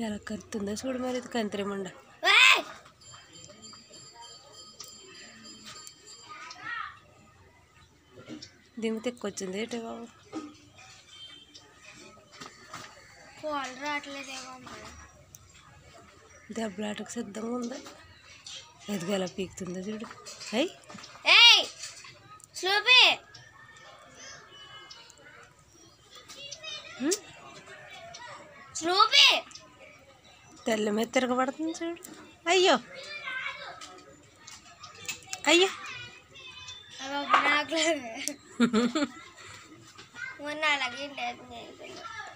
ఎలా కరుతుందో చూడు మరి ఇది కంత్రిమండ ఏయ్! దిమ్మ తెక్కొచ్చింది ఏంటి బాబు కోళ్ళు రావట్లేదేమో మరి దెబ్బలాటకు సిద్ధంగా ఉంది ఎదుగు ఎలా పీకుతుందో చూడు అయ్యి ఏయ్ స్లూపీ స్లూపీ తెల్ల మీద తిరగబడుతుంది చూడు అయ్యో అయ్యో నాకు మొన్న అలాగే లేదు నేను